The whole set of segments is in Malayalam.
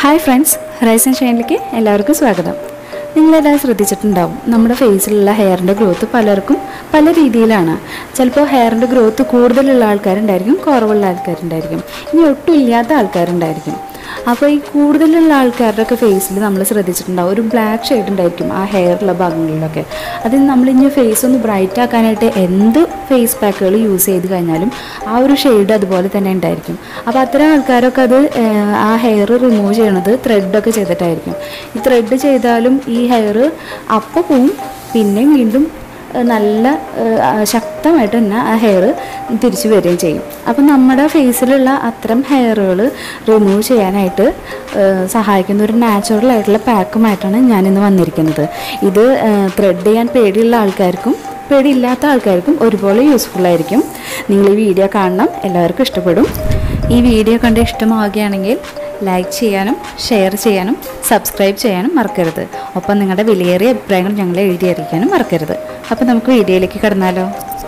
ഹായ് ഫ്രണ്ട്സ് റൈസൻ ഷൈനിലേക്ക് എല്ലാവർക്കും സ്വാഗതം നിങ്ങളെല്ലാം ശ്രദ്ധിച്ചിട്ടുണ്ടാവും നമ്മുടെ ഫേസിലുള്ള ഹെയറിൻ്റെ ഗ്രോത്ത് പലർക്കും പല രീതിയിലാണ് ചിലപ്പോൾ ഹെയറിൻ്റെ ഗ്രോത്ത് കൂടുതലുള്ള ആൾക്കാരുണ്ടായിരിക്കും കുറവുള്ള ആൾക്കാരുണ്ടായിരിക്കും ഇനി ഒട്ടും ഇല്ലാത്ത ആൾക്കാരുണ്ടായിരിക്കും അപ്പോൾ ഈ കൂടുതലുള്ള ആൾക്കാരുടെയൊക്കെ ഫേസിൽ നമ്മൾ ശ്രദ്ധിച്ചിട്ടുണ്ടാവും ഒരു ബ്ലാക്ക് ഷെയ്ഡ് ഉണ്ടായിരിക്കും ആ ഹെയറുള്ള ഭാഗങ്ങളിലൊക്കെ അത് നമ്മൾ ഇനി ഫേസ് ഒന്ന് ബ്രൈറ്റ് ആക്കാനായിട്ട് എന്ത് ഫേസ് പാക്കുകൾ യൂസ് ചെയ്ത് കഴിഞ്ഞാലും ആ ഒരു ഷെയ്ഡ് അതുപോലെ തന്നെ ഉണ്ടായിരിക്കും അപ്പോൾ അത്തരം ആൾക്കാരൊക്കെ അത് ഏഹ്, ആ ഹെയർ റിമൂവ് ചെയ്യണത് ത്രെഡൊക്കെ ചെയ്തിട്ടായിരിക്കും ഈ ത്രെഡ് ചെയ്താലും ഈ ഹെയർ അപ്പോൾ പോവും പിന്നെ വീണ്ടും ഏഹ്, നല്ല ഏഹ്, ആ ശക്തമായിട്ട് തന്നെ ആ ഹെയർ തിരിച്ചു വരികയും ചെയ്യും അപ്പം നമ്മുടെ ഫേസിലുള്ള അത്തരം ഹെയറുകൾ റിമൂവ് ചെയ്യാനായിട്ട് ഏഹ്, സഹായിക്കുന്ന ഒരു നാച്ചുറൽ ആയിട്ടുള്ള പാക്കുമായിട്ടാണ് ഞാനിന്ന് വന്നിരിക്കുന്നത് ഇത് ത്രെഡ് ചെയ്യാൻ പേടിയുള്ള ആൾക്കാർക്കും പേടിയില്ലാത്ത ആൾക്കാർക്കും ഒരുപോലെ യൂസ്ഫുൾ ആയിരിക്കും നിങ്ങൾ ഈ വീഡിയോ കാണണം എല്ലാവർക്കും ഇഷ്ടപ്പെടും ഈ വീഡിയോ കണ്ട് ഇഷ്ടമാവുകയാണെങ്കിൽ ലൈക്ക് ചെയ്യാനും ഷെയർ ചെയ്യാനും സബ്സ്ക്രൈബ് ചെയ്യാനും മറക്കരുത് ഒപ്പം നിങ്ങളുടെ വിലയേറിയ അഭിപ്രായങ്ങൾ ഞങ്ങളെ എഴുതി അറിയിക്കാനും മറക്കരുത് അപ്പോൾ നമുക്ക് വീഡിയോയിലേക്ക് കടന്നാലോ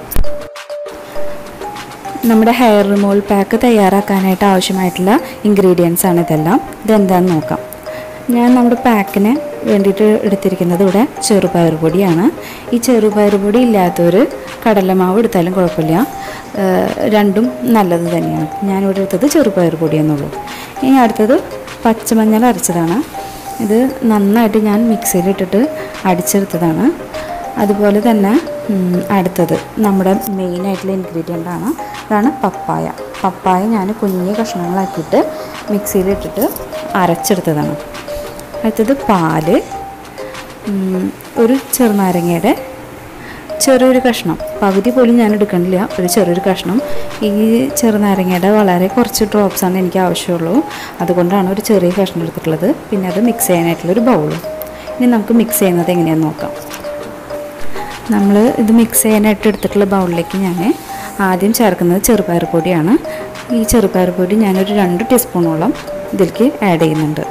നമ്മുടെ ഹെയർ റിമൂവൽ പാക്ക് തയ്യാറാക്കാനായിട്ട് ആവശ്യമായിട്ടുള്ള ഇൻഗ്രീഡിയൻസ് ആണ് ഇതെല്ലാം ഇതെന്താണെന്ന് നോക്കാം ഞാൻ നമ്മുടെ പാക്കിന് വേണ്ടിയിട്ട് എടുത്തിരിക്കുന്നത് ഇവിടെ ചെറുപയർ പൊടിയാണ് ഈ ചെറുപയർ പൊടി ഇല്ലാത്തവർ കടലമാവ് എടുത്താലും കുഴപ്പമില്ല ഏഹ് രണ്ടും നല്ലത് തന്നെയാണ് ഞാനിവിടെ എടുത്തത് ചെറുപയർ പൊടി എന്നുള്ളൂ ഇനി അടുത്തത് പച്ചമഞ്ഞൾ അരച്ചതാണ് ഇത് നന്നായിട്ട് ഞാൻ മിക്സിയിലിട്ടിട്ട് അടിച്ചെടുത്തതാണ് അതുപോലെ തന്നെ ഉം, അടുത്തത് നമ്മുടെ മെയിനായിട്ടുള്ള ഇൻഗ്രീഡിയൻ്റ് ആണ് അതാണ് പപ്പായ പപ്പായ ഞാൻ കുഞ്ഞു കഷ്ണങ്ങളാക്കിയിട്ട് മിക്സിയിലിട്ടിട്ട് അരച്ചെടുത്തതാണ് അടുത്തത് പാല് ഉം, ഒരു ചെറുനാരങ്ങയുടെ ചെറിയൊരു കഷ്ണം പകുതി പോലും ഞാൻ എടുക്കണില്ല ഒരു ചെറിയൊരു കഷ്ണം ഈ ചെറുനാരങ്ങയുടെ വളരെ കുറച്ച് ഡ്രോപ്സാണ് എനിക്ക് ആവശ്യമുള്ളൂ അതുകൊണ്ടാണ് ഒരു ചെറിയ കഷ്ണം എടുത്തിട്ടുള്ളത് പിന്നെ അത് മിക്സ് ചെയ്യാനായിട്ടുള്ളൊരു ബൗളും ഇനി നമുക്ക് മിക്സ് ചെയ്യുന്നത് എങ്ങനെയാണെന്ന് നോക്കാം നമ്മൾ ഇത് മിക്സ് ചെയ്യാനായിട്ട് എടുത്തിട്ടുള്ള ബൗളിലേക്ക് ഞാൻ ആദ്യം ചേർക്കുന്നത് ചെറുപയർ പൊടിയാണ് ഈ ചെറുപയർ പൊടി ഞാനൊരു രണ്ട് ടീസ്പൂണോളം ഇതിലേക്ക് ആഡ് ചെയ്യുന്നുണ്ട്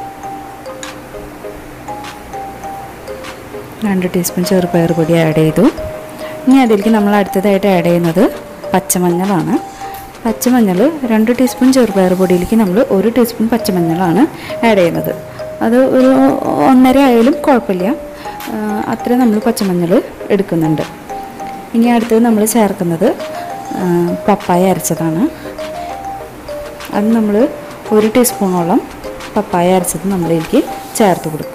രണ്ട് ടീസ്പൂൺ ചെറുപയർ പൊടി ആഡ് ചെയ്തു ഇനി അതിലേക്ക് നമ്മൾ അടുത്തതായിട്ട് ആഡ് ചെയ്യുന്നത് പച്ചമഞ്ഞളാണ് പച്ചമഞ്ഞൾ രണ്ട് ടീസ്പൂൺ ചെറുപയർ പൊടിയിലേക്ക് നമ്മൾ ഒരു ടീസ്പൂൺ പച്ചമഞ്ഞളാണ് ആഡ് ചെയ്യുന്നത് അത് ഒരു ഒന്നര ആയാലും കുഴപ്പമില്ല ആ, അത്ര നമ്മൾ പച്ചമഞ്ഞൾ എടുക്കുന്നുണ്ട് ഇനി അടുത്തത് നമ്മൾ ചേർക്കുന്നത് ആ, പപ്പായ അരച്ചതാണ് അത് നമ്മൾ ഒരു ടീസ്പൂണോളം പപ്പായ അരച്ചത് നമ്മളിലേക്ക് ചേർത്ത് കൊടുക്കും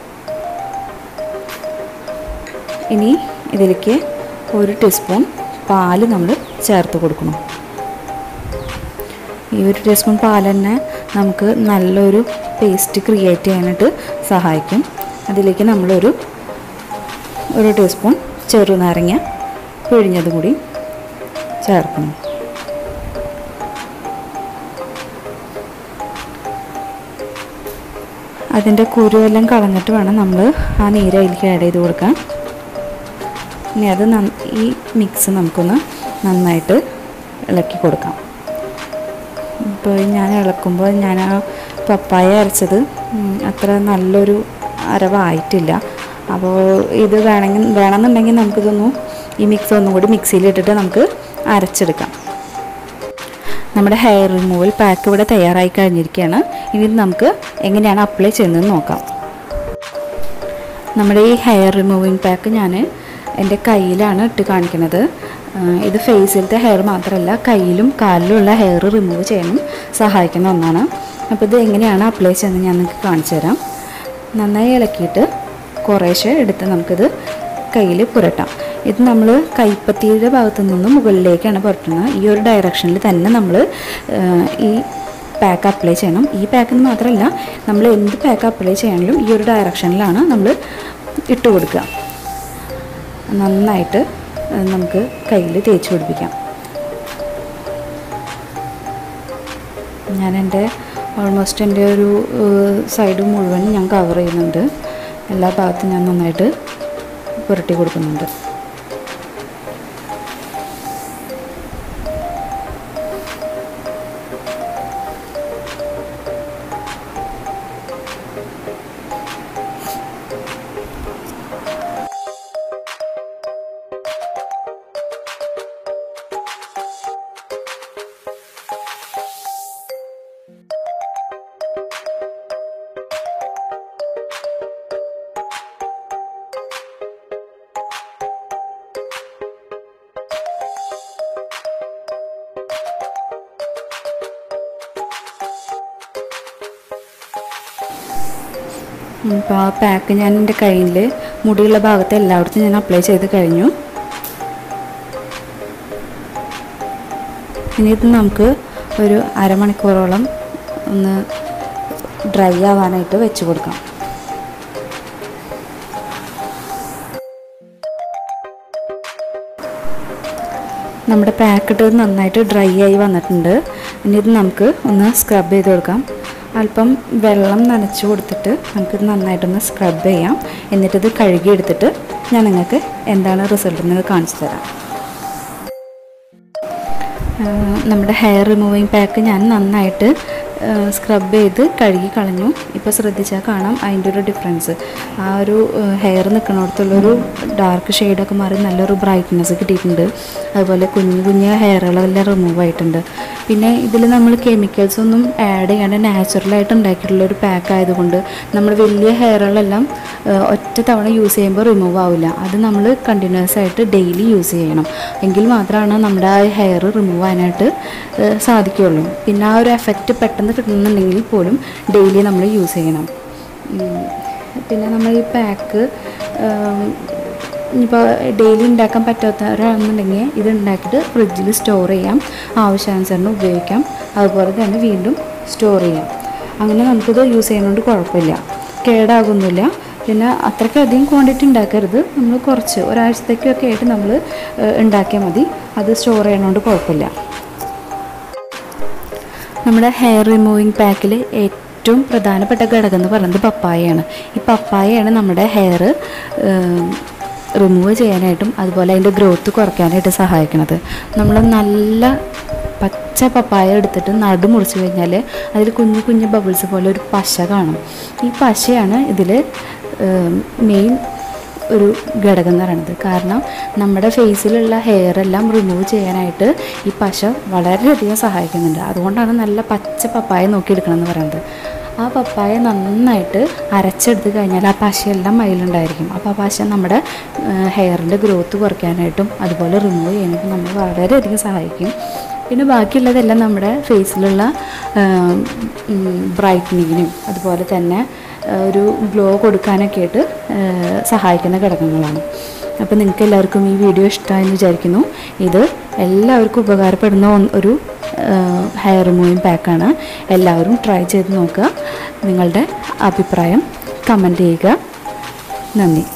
ഇനി ഇതിലേക്ക് ഒരു ടീസ്പൂൺ പാല് നമ്മൾ ചേർത്ത് കൊടുക്കണം ഈ ഒരു ടീസ്പൂൺ പാൽ തന്നെ നമുക്ക് നല്ലൊരു പേസ്റ്റ് ക്രിയേറ്റ് ചെയ്യാനായിട്ട് സഹായിക്കും അതിലേക്ക് നമ്മളൊരു ഒരു ടീസ്പൂൺ ചെറുനാരങ്ങ പിഴിഞ്ഞതും കൂടി ചേർക്കണം അതിൻ്റെ കുരുവെല്ലാം കളഞ്ഞിട്ട് വേണം നമ്മൾ ആ നീര് അതിലേക്ക് ആഡ് ചെയ്ത് കൊടുക്കാൻ ഇനി അത് നന്ന ഈ മിക്സ് നമുക്കൊന്ന് നന്നായിട്ട് ഇളക്കി കൊടുക്കാം ഇപ്പോൾ ഞാൻ ഇളക്കുമ്പോൾ ഞാൻ ആ പപ്പായ അരച്ചത് ഉം, അത്ര നല്ലൊരു അരവായിട്ടില്ല അപ്പോൾ ഇത് വേണമെങ്കിൽ വേണമെന്നുണ്ടെങ്കിൽ നമുക്കിതൊന്നും ഈ മിക്സ് ഒന്നും കൂടി മിക്സിയിലിട്ടിട്ട് നമുക്ക് അരച്ചെടുക്കാം നമ്മുടെ ഹെയർ റിമൂവൽ പാക്ക് ഇവിടെ തയ്യാറായി കഴിഞ്ഞിരിക്കുകയാണ് ഇനി ഇത് നമുക്ക് എങ്ങനെയാണ് അപ്ലൈ ചെയ്യുന്നതെന്ന് നോക്കാം നമ്മുടെ ഈ ഹെയർ റിമൂവിങ് പാക്ക് ഞാൻ എൻ്റെ കയ്യിലാണ് ഇട്ട് കാണിക്കുന്നത് ആ, ഇത് ഫേസിലത്തെ ഹെയർ മാത്രമല്ല കയ്യിലും കാലിലുമുള്ള ഹെയർ റിമൂവ് ചെയ്യാനും സഹായിക്കുന്ന ഒന്നാണ് അപ്പോൾ ഇത് എങ്ങനെയാണ് അപ്ലൈ ചെയ്യുന്നത് ഞാൻ നിങ്ങൾക്ക് കാണിച്ചു തരാം നന്നായി ഇളക്കിയിട്ട് കുറേശ്ശെ എടുത്ത് നമുക്കിത് കയ്യിൽ പുരട്ടാം ഇത് നമ്മൾ കൈപ്പത്തിയുടെ ഭാഗത്തു നിന്ന് മുകളിലേക്കാണ് പുരട്ടുന്നത് ഈ ഒരു ഡയറക്ഷനിൽ തന്നെ നമ്മൾ ഈ പാക്ക് അപ്ലൈ ചെയ്യണം ഈ പാക്കിന് മാത്രമല്ല നമ്മൾ എന്ത് പാക്ക് അപ്ലൈ ചെയ്യണമെങ്കിലും ഈ ഒരു ഡയറക്ഷനിലാണ് നമ്മൾ ഇട്ട് കൊടുക്കുക നന്നായിട്ട് ഏഹ്, നമുക്ക് കയ്യിൽ തേച്ച് പിടിപ്പിക്കാം ഞാൻ എൻ്റെ ഓൾമോസ്റ്റ് എൻ്റെ ഒരു സൈഡ് മുഴുവൻ ഞാൻ കവർ ചെയ്യുന്നുണ്ട് എല്ലാ ഭാഗത്തും ഞാൻ നന്നായിട്ട് പുരട്ടി കൊടുക്കുന്നുണ്ട് അപ്പോൾ ആ പാക്ക് ഞാൻ എൻ്റെ കയ്യിൽ മുടിയുള്ള ഭാഗത്ത് എല്ലായിടത്തും ഞാൻ അപ്ലൈ ചെയ്ത് കഴിഞ്ഞു ഇനി ഇത് നമുക്ക് ഒരു അരമണിക്കൂറോളം ഒന്ന് ഡ്രൈ ആവാനായിട്ട് വെച്ച് കൊടുക്കാം നമ്മുടെ പാക്കറ്റ് നന്നായിട്ട് ഡ്രൈ ആയി വന്നിട്ടുണ്ട് ഇനി ഇത് നമുക്ക് ഒന്ന് സ്ക്രബ് ചെയ്ത് കൊടുക്കാം അല്പം വെള്ളം നനച്ച് കൊടുത്തിട്ട് നമുക്കിത് നന്നായിട്ടൊന്ന് സ്ക്രബ് ചെയ്യാം എന്നിട്ടിത് കഴുകിയെടുത്തിട്ട് ഞാൻ നിങ്ങൾക്ക് എന്താണ് റിസൾട്ട് എന്ന് കാണിച്ചു തരാം ആഹ് നമ്മുടെ ഹെയർ റിമൂവിങ് പാക്ക് ഞാൻ നന്നായിട്ട് സ്ക്രബ് ചെയ്ത് കഴുകി കളഞ്ഞു ഇപ്പോൾ ശ്രദ്ധിച്ചാൽ കാണാം അതിൻ്റെ ഒരു ഡിഫറൻസ് ആ ഒരു ഹെയർ നിൽക്കുന്നിടത്തുള്ളൊരു ഡാർക്ക് ഷെയ്ഡൊക്കെ മാറി നല്ലൊരു ബ്രൈറ്റ്നെസ് കിട്ടിയിട്ടുണ്ട് അതുപോലെ കുഞ്ഞു കുഞ്ഞു ഹെയറുകളെല്ലാം റിമൂവ് ആയിട്ടുണ്ട് പിന്നെ ഇതിൽ നമ്മൾ കെമിക്കൽസ് ഒന്നും ആഡ് ചെയ്യാണ്ട് നാച്ചുറലായിട്ട് ഉണ്ടാക്കിയിട്ടുള്ള ഒരു പാക്ക് ആയതുകൊണ്ട് നമ്മൾ വലിയ ഹെയറുകളെല്ലാം ഒറ്റ തവണ യൂസ് ചെയ്യുമ്പോൾ റിമൂവ് ആവില്ല അത് നമ്മൾ കണ്ടിന്യൂസ് ആയിട്ട് ഡെയിലി യൂസ് ചെയ്യണം എങ്കിൽ മാത്രമാണ് നമ്മുടെ ആ ഹെയർ റിമൂവ് ആകാനായിട്ട് ഏഹ് സാധിക്കുകയുള്ളൂ പിന്നെ ആ ഒരു എഫക്റ്റ് പെട്ടെന്ന് കിട്ടുന്നുണ്ടെങ്കിൽ പോലും ഡെയിലി നമ്മൾ യൂസ് ചെയ്യണം ഉം. പിന്നെ നമ്മൾ ഈ പാക്ക് ഇനിയിപ്പോൾ ഡെയിലി ഉണ്ടാക്കാൻ പറ്റാത്തവരാണെന്നുണ്ടെങ്കിൽ ഇത് ഉണ്ടാക്കിയിട്ട് ഫ്രിഡ്ജിൽ സ്റ്റോർ ചെയ്യാം ആവശ്യാനുസരണം ഉപയോഗിക്കാം അതുപോലെ തന്നെ വീണ്ടും സ്റ്റോർ ചെയ്യാം അങ്ങനെ നമുക്കിത് യൂസ് ചെയ്യുന്നതുകൊണ്ട് കുഴപ്പമില്ല കേടാകുന്നില്ല പിന്നെ അത്രയ്ക്കധികം ക്വാണ്ടിറ്റി ഉണ്ടാക്കരുത് നമ്മൾ കുറച്ച് ഒരാഴ്ചത്തേക്കൊക്കെ ആയിട്ട് നമ്മൾ ഉണ്ടാക്കിയാൽ മതി അത് സ്റ്റോർ ചെയ്യണോണ്ട് കുഴപ്പമില്ല നമ്മുടെ ഹെയർ റിമൂവിങ് പാക്കിൽ ഏറ്റവും പ്രധാനപ്പെട്ട ഘടകം എന്ന് പറയുന്നത് പപ്പായയാണ് ഈ പപ്പായയാണ് നമ്മുടെ ഹെയർ റിമൂവ് ചെയ്യാനായിട്ടും അതുപോലെ അതിൻ്റെ ഗ്രോത്ത് കുറയ്ക്കാനായിട്ട് സഹായിക്കുന്നത് നമ്മൾ നല്ല പച്ച പപ്പായ എടുത്തിട്ട് നടു മുറിച്ച് കഴിഞ്ഞാൽ അതിൽ കുഞ്ഞു കുഞ്ഞു ബബിൾസ് പോലെ ഒരു പശ കാണും ഈ പശയാണ് ഇതിൽ മെയിൻ ഒരു ഘടകം എന്ന് പറയുന്നത് കാരണം നമ്മുടെ ഫേസിലുള്ള ഹെയർ എല്ലാം റിമൂവ് ചെയ്യാനായിട്ട് ഈ പശ വളരെയധികം സഹായിക്കുന്നുണ്ട് അതുകൊണ്ടാണ് നല്ല പച്ച പപ്പായ നോക്കിയെടുക്കണം എന്ന് പറയുന്നത് ആ പപ്പായ നന്നായിട്ട് അരച്ചെടുത്ത് കഴിഞ്ഞാൽ ആ പശയെല്ലാം അതിലുണ്ടായിരിക്കും അപ്പോൾ ആ പശ നമ്മുടെ ഹെയറിൻ്റെ ഗ്രോത്ത് കുറയ്ക്കാനായിട്ടും അതുപോലെ റിമൂവ് ചെയ്യാനായിട്ടും നമ്മൾ വളരെയധികം സഹായിക്കും പിന്നെ ബാക്കിയുള്ളതെല്ലാം നമ്മുടെ ഫേസിലുള്ള ബ്രൈറ്റനിങ്ങിനും അതുപോലെ തന്നെ ആ, ഒരു ഗ്ലോ കൊടുക്കാനൊക്കെ ആയിട്ട് ആ, സഹായിക്കുന്ന ഘടകങ്ങളാണ് അപ്പോൾ നിങ്ങൾക്ക് എല്ലാവർക്കും ഈ വീഡിയോ ഇഷ്ടമായെന്ന് വിചാരിക്കുന്നു ഇത് എല്ലാവർക്കും ഉപകാരപ്പെടുന്ന ഒന്ന് ഒരു ഹെയർ റിമൂവിങ് പാക്കാണ് എല്ലാവരും ട്രൈ ചെയ്ത് നോക്കുക നിങ്ങളുടെ അഭിപ്രായം കമൻറ്റ് ചെയ്യുക നന്ദി